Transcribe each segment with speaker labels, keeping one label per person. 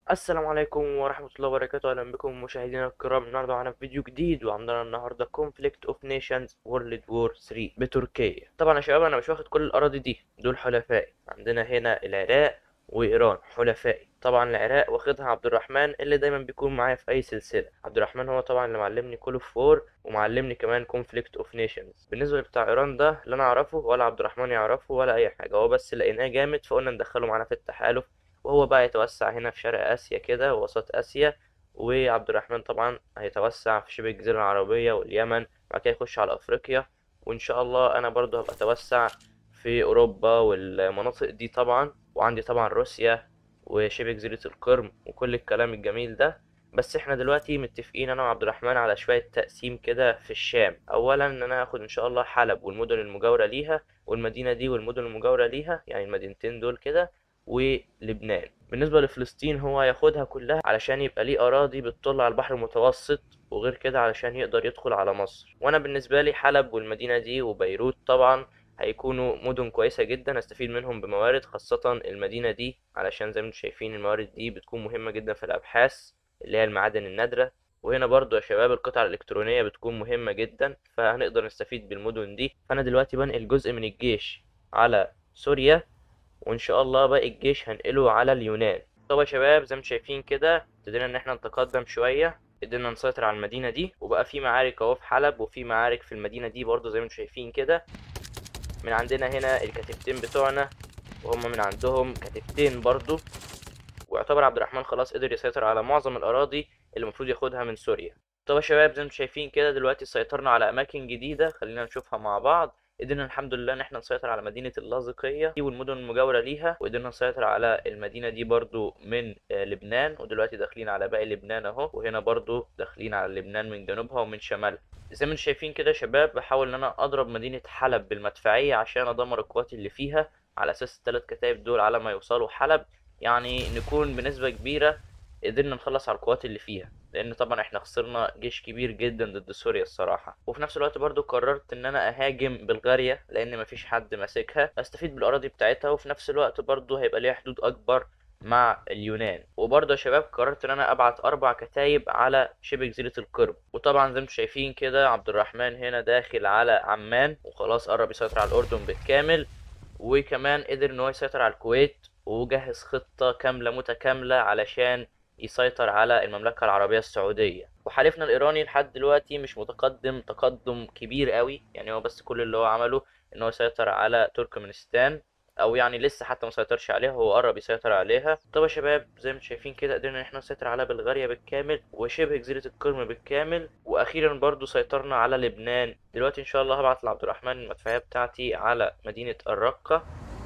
Speaker 1: السلام عليكم ورحمة الله وبركاته أهلا بكم مشاهدينا الكرام النهاردة معانا في فيديو جديد وعندنا النهاردة Conflict of Nations World War 3 بتركيا طبعا يا شباب أنا مش واخد كل الأراضي دي دول حلفائي عندنا هنا العراق وإيران حلفائي طبعا العراق واخدها عبد الرحمن اللي دايما بيكون معايا في أي سلسلة عبد الرحمن هو طبعا اللي معلمني كول اوف وور ومعلمني كمان Conflict of Nations بالنسبة لبتاع إيران ده لا أنا أعرفه ولا عبد الرحمن يعرفه ولا أي حاجة هو بس لقيناه جامد فقلنا ندخله معانا في التحالف وهو بقى يتوسع هنا في شرق آسيا كده ووسط آسيا وعبد الرحمن طبعا هيتوسع في شبه الجزيرة العربية واليمن بعد كده يخش على أفريقيا وإن شاء الله أنا برضه هبقى أتوسع في أوروبا والمناطق دي طبعا وعندي طبعا روسيا وشبه جزيرة القرم وكل الكلام الجميل ده بس احنا دلوقتي متفقين انا وعبد الرحمن على شوية تقسيم كده في الشام اولا ان انا هاخد ان شاء الله حلب والمدن المجاورة ليها والمدينة دي والمدن المجاورة ليها يعني المدينتين دول كده ولبنان بالنسبة لفلسطين هو هياخدها كلها علشان يبقى ليه أراضي بتطل على البحر المتوسط وغير كده علشان يقدر يدخل على مصر وأنا بالنسبة لي حلب والمدينة دي وبيروت طبعا هيكونوا مدن كويسة جدا استفيد منهم بموارد خاصة المدينة دي علشان زي ما انتم شايفين الموارد دي بتكون مهمة جدا في الأبحاث اللي هي المعادن النادرة وهنا برضو يا شباب القطع الإلكترونية بتكون مهمة جدا فهنقدر نستفيد بالمدن دي فأنا دلوقتي بنقل جزء من الجيش على سوريا وان شاء الله باقي الجيش هنقله على اليونان طب يا شباب زي ما شايفين كده ابتدينا ان احنا نتقدم شويه قدرنا نسيطر على المدينه دي وبقى في معارك اهو في حلب وفي معارك في المدينه دي برضو زي ما انتم شايفين كده من عندنا هنا الكتيبتين بتوعنا وهم من عندهم كتيبتين برضو ويعتبر عبد الرحمن خلاص قدر يسيطر على معظم الاراضي اللي المفروض ياخدها من سوريا طب يا شباب زي ما انتم شايفين كده دلوقتي سيطرنا على اماكن جديده خلينا نشوفها مع بعض قدرنا الحمد لله ان احنا نسيطر على مدينة اللاذقية والمدن المجاورة ليها وقدرنا نسيطر على المدينة دي برضو من لبنان ودلوقتي داخلين على باقي لبنان اهو وهنا برضو داخلين على لبنان من جنوبها ومن شمالها زي ما انتم شايفين كده يا شباب بحاول ان انا اضرب مدينة حلب بالمدفعية عشان ادمر القوات اللي فيها على اساس الثلاث كتايب دول على ما يوصلوا حلب يعني نكون بنسبة كبيرة قدرنا نخلص على القوات اللي فيها لان طبعا احنا خسرنا جيش كبير جدا ضد سوريا الصراحه وفي نفس الوقت برضو قررت ان انا اهاجم بلغاريا لان مفيش حد ماسكها استفيد بالاراضي بتاعتها وفي نفس الوقت برضو هيبقى ليها حدود اكبر مع اليونان وبرضه يا شباب قررت ان انا ابعت اربع كتايب على شبه جزيره القرم وطبعا زي ما انتم شايفين كده عبد الرحمن هنا داخل على عمان وخلاص قرب يسيطر على الاردن بالكامل وكمان قدر ان هو يسيطر على الكويت وجهز خطه كامله متكامله علشان يسيطر على المملكة العربية السعودية وحليفنا الإيراني لحد دلوقتي مش متقدم تقدم كبير قوي يعني هو بس كل اللي هو عمله إن هو يسيطر على تركمانستان أو يعني لسه حتى ما سيطرش عليها هو قرب يسيطر عليها طب يا شباب زي ما شايفين كده قدرنا إن احنا نسيطر على بلغاريا بالكامل وشبه جزيرة القرم بالكامل وأخيرا برضو سيطرنا على لبنان دلوقتي إن شاء الله هبعت لعبد الرحمن المدفعية بتاعتي على مدينة الرقة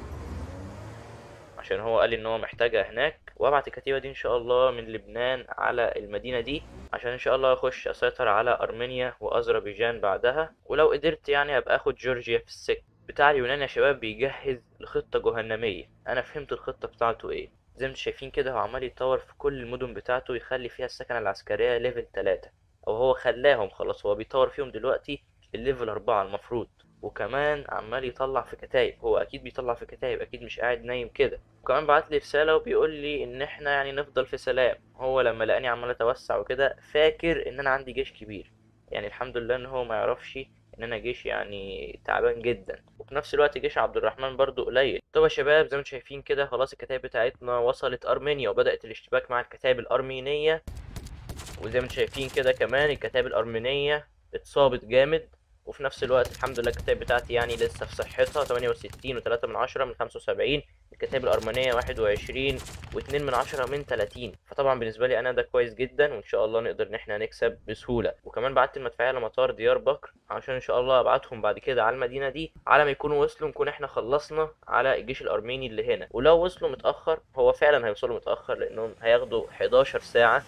Speaker 1: عشان هو قال لي ان هو محتاجها هناك وابعت الكتيبه دي ان شاء الله من لبنان على المدينه دي عشان ان شاء الله اخش اسيطر على ارمينيا واذربيجان بعدها ولو قدرت يعني ابقى اخد جورجيا في السكه بتاع اليونان يا شباب بيجهز لخطه جهنميه انا فهمت الخطه بتاعته ايه زي ما انتم شايفين كده هو عمال يطور في كل المدن بتاعته يخلي فيها السكنه العسكريه ليفل 3 او هو خلاهم خلاص هو بيطور فيهم دلوقتي الليفل 4 المفروض وكمان عمال يطلع في كتايب هو اكيد بيطلع في كتايب اكيد مش قاعد نايم كده وكمان بعت لي رساله وبيقول لي ان احنا يعني نفضل في سلام هو لما لقاني عمال اتوسع وكده فاكر ان انا عندي جيش كبير يعني الحمد لله ان هو ما يعرفش ان انا جيش يعني تعبان جدا وفي نفس الوقت جيش عبد الرحمن برضو قليل طب يا شباب زي ما انتم شايفين كده خلاص الكتايب بتاعتنا وصلت ارمينيا وبدات الاشتباك مع الكتايب الارمينيه وزي ما انتم شايفين كده كمان الكتايب الارمينيه اتصابت جامد وفي نفس الوقت الحمد لله الكتاب بتاعتي يعني لسه في صحتها 68 و3 من عشرة من 75 الكتاب الأرمنية 21 و2 من عشرة من 30 فطبعا بالنسبة لي أنا ده كويس جدا وإن شاء الله نقدر إن احنا نكسب بسهولة وكمان بعت المدفعية لمطار ديار بكر عشان إن شاء الله أبعتهم بعد كده على المدينة دي على ما يكونوا وصلوا نكون احنا خلصنا على الجيش الأرميني اللي هنا ولو وصلوا متأخر هو فعلا هيوصلوا متأخر لأنهم هياخدوا 11 ساعة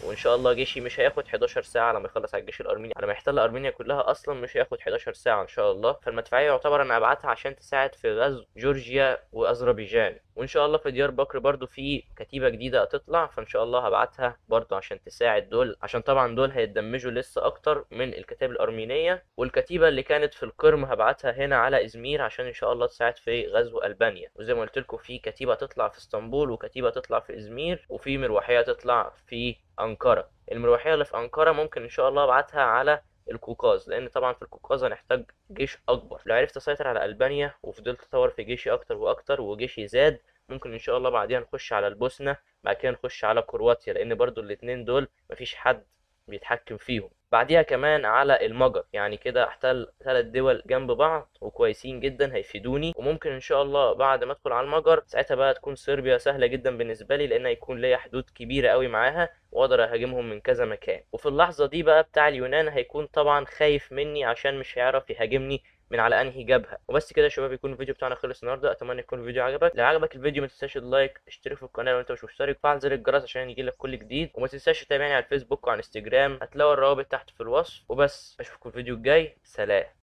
Speaker 1: وان شاء الله جيشي مش هياخد 11 ساعه لما يخلص على الجيش الارميني على ما يحتل ارمينيا كلها اصلا مش هياخد 11 ساعه ان شاء الله فالمدفعيه يعتبر انا ابعتها عشان تساعد في غزو جورجيا واذربيجان وان شاء الله في ديار بكر برضو في كتيبه جديده هتطلع فان شاء الله هبعتها برضو عشان تساعد دول عشان طبعا دول هيتدمجوا لسه اكتر من الكتائب الارمينيه والكتيبه اللي كانت في القرم هبعتها هنا على ازمير عشان ان شاء الله تساعد في غزو البانيا وزي ما قلت لكم في كتيبه تطلع في اسطنبول وكتيبه تطلع في ازمير وفي مروحيه تطلع في انقره المروحيه اللي في انقره ممكن ان شاء الله ابعتها على القوقاز لان طبعا في القوقاز هنحتاج جيش اكبر لو عرفت اسيطر على البانيا وفضلت اطور في جيشي اكتر واكتر وجيشي زاد ممكن ان شاء الله بعديها نخش على البوسنه بعد كده نخش على كرواتيا لان برضو الاتنين دول مفيش حد بيتحكم فيهم بعديها كمان على المجر يعني كده احتل ثلاث دول جنب بعض وكويسين جدا هيفيدوني وممكن ان شاء الله بعد ما ادخل على المجر ساعتها بقى تكون صربيا سهله جدا بالنسبه لي لان هيكون ليا حدود كبيره قوي معاها واقدر اهاجمهم من كذا مكان وفي اللحظه دي بقى بتاع اليونان هيكون طبعا خايف مني عشان مش هيعرف يهاجمني من على انهي جبهه وبس كده يا شباب يكون الفيديو بتاعنا خلص النهارده اتمنى يكون الفيديو عجبك لو عجبك الفيديو ما تنساش اللايك اشترك في القناه لو انت مش مشترك وفعل زر الجرس عشان يجيلك كل جديد وما تنساش تتابعني على الفيسبوك وعلى انستجرام هتلاقوا الروابط تحت في الوصف وبس اشوفكم الفيديو الجاي سلام